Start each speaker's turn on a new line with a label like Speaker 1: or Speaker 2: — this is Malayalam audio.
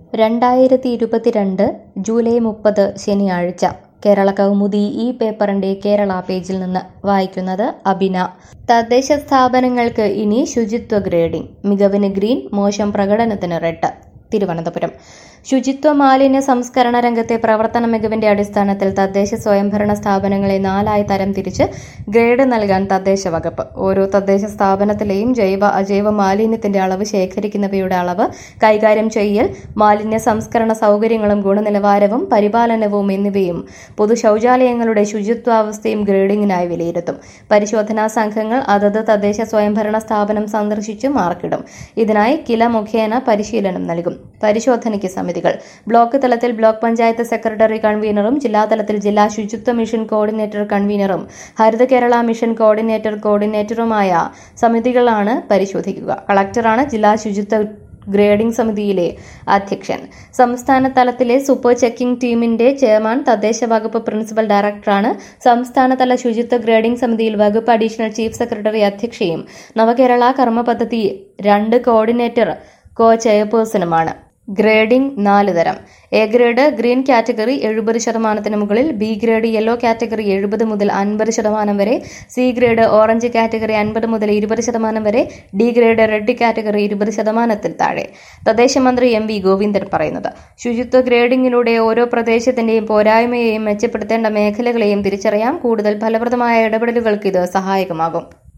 Speaker 1: രണ്ടായിരത്തി ഇരുപത്തിരണ്ട് ജൂലൈ മുപ്പത് ശനിയാഴ്ച കേരള കൗമുദി ഈ പേപ്പറിന്റെ കേരള പേജിൽ നിന്ന് വായിക്കുന്നത് അബിന തദ്ദേശ സ്ഥാപനങ്ങൾക്ക് ഇനി ശുചിത്വ ഗ്രേഡിംഗ് മികവിന് ഗ്രീൻ മോശം പ്രകടനത്തിന് റെഡ് തിരുവനന്തപുരം ശുചിത്വ മാലിന്യ സംസ്കരണ രംഗത്തെ പ്രവർത്തന മികവിന്റെ അടിസ്ഥാനത്തിൽ തദ്ദേശ സ്വയംഭരണ സ്ഥാപനങ്ങളെ നാലായി തരം തിരിച്ച് ഗ്രേഡ് നൽകാൻ തദ്ദേശ വകുപ്പ് ഓരോ തദ്ദേശ സ്ഥാപനത്തിലെയും ജൈവ അജൈവ മാലിന്യത്തിന്റെ അളവ് ശേഖരിക്കുന്നവയുടെ അളവ് കൈകാര്യം ചെയ്യൽ മാലിന്യ സംസ്കരണ സൗകര്യങ്ങളും ഗുണനിലവാരവും പരിപാലനവും എന്നിവയും പൊതു ശൌചാലയങ്ങളുടെ ശുചിത്വാവസ്ഥയും ഗ്രേഡിംഗിനായി വിലയിരുത്തും പരിശോധനാ സംഘങ്ങൾ അതത് തദ്ദേശ സ്വയംഭരണ സ്ഥാപനം സന്ദർശിച്ച് മാർക്കിടും ഇതിനായി കില മുഖേന പരിശീലനം നൽകും പരിശോധനയ്ക്ക് സമിതികൾ ബ്ലോക്ക് തലത്തിൽ ബ്ലോക്ക് പഞ്ചായത്ത് സെക്രട്ടറി കൺവീനറും ജില്ലാതലത്തിൽ ജില്ലാ ശുചിത്വ മിഷൻ കോർഡിനേറ്റർ കൺവീനറും ഹരിത കേരള മിഷൻ കോർഡിനേറ്റർ കോർഡിനേറ്ററുമായ സമിതികളാണ് പരിശോധിക്കുക കളക്ടറാണ് ജില്ലാ ശുചിത്വ ഗ്രേഡിംഗ് സമിതിയിലെ അധ്യക്ഷൻ സംസ്ഥാന തലത്തിലെ സൂപ്പർ ചെക്കിംഗ് ടീമിന്റെ ചെയർമാൻ തദ്ദേശ വകുപ്പ് പ്രിൻസിപ്പൽ ഡയറക്ടറാണ് സംസ്ഥാനതല ശുചിത്വ ഗ്രേഡിംഗ് സമിതിയിൽ വകുപ്പ് അഡീഷണൽ ചീഫ് സെക്രട്ടറി അധ്യക്ഷയും നവകേരള കർമ്മ പദ്ധതി രണ്ട് കോർഡിനേറ്റർ കോ ചെയർപേഴ്സണുമാണ് ഗ്രേഡിംഗ് നാല് തരം എ ഗ്രേഡ് ഗ്രീൻ കാറ്റഗറി എഴുപത് ശതമാനത്തിന് മുകളിൽ ബി ഗ്രേഡ് യെല്ലോ കാറ്റഗറി എഴുപത് മുതൽ അൻപത് ശതമാനം വരെ സി ഗ്രേഡ് ഓറഞ്ച് കാറ്റഗറി അൻപത് മുതൽ ഇരുപത് ശതമാനം വരെ ഡി ഗ്രേഡ് റെഡ് കാറ്റഗറി ഇരുപത് ശതമാനത്തിൽ താഴെ തദ്ദേശ മന്ത്രി എം വി ഗോവിന്ദൻ പറയുന്നത് ശുചിത്വ ഗ്രേഡിംഗിലൂടെ ഓരോ പ്രദേശത്തിന്റെയും പോരായ്മയെയും മെച്ചപ്പെടുത്തേണ്ട മേഖലകളെയും തിരിച്ചറിയാം കൂടുതൽ ഫലപ്രദമായ ഇടപെടലുകൾക്ക് ഇത് സഹായകമാകും